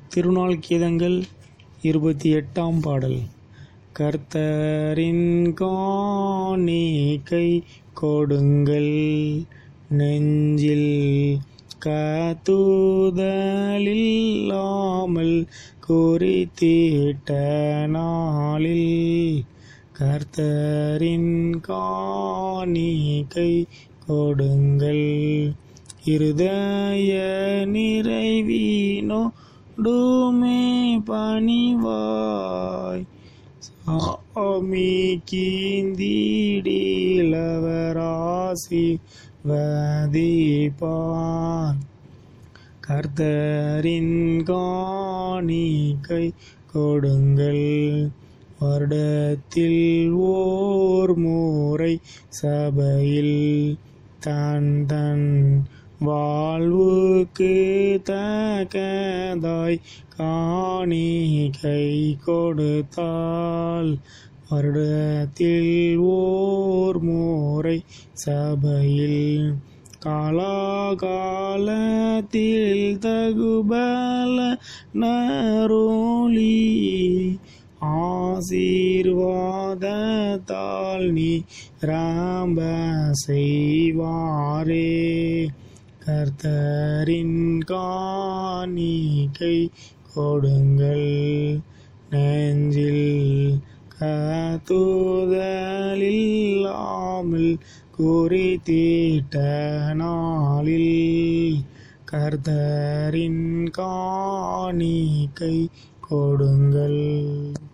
திருநாள் கீதங்கள் இருபத்தி எட்டாம் பாடல் கர்த்தரின் காணிக்கை கொடுங்கள் நெஞ்சில் கத்துதலில்லாமல் குறித்திட்ட நாளில் கர்த்தரின் காணிக்கை கொடுங்கள் இருதய நிறைவினோடுமே பணிவாய் சாமி கீந்திடிலவராசி வதிப்பார் கர்த்தரின் காணிக்கை கொடுங்கள் வருடத்தில் ஓர் முறை சபையில் தன் தன் வாழ்வுக்கு தக்கதாய் காணிக்கை கொடுத்தால் வருடத்தில் ஓர் முறை சபையில் காலாகாலத்தில் தகுபல நரோலி ஆசீர்வாதத்தால் நீ ராம்ப செய்வாரே கர்த்தரின் காணிக்கை கொடுங்கள் நெஞ்சில் கத்துதலில்லாமல் குறித்திட்ட நாளில் கர்த்தரின் காணிக்கை கொடுங்கள்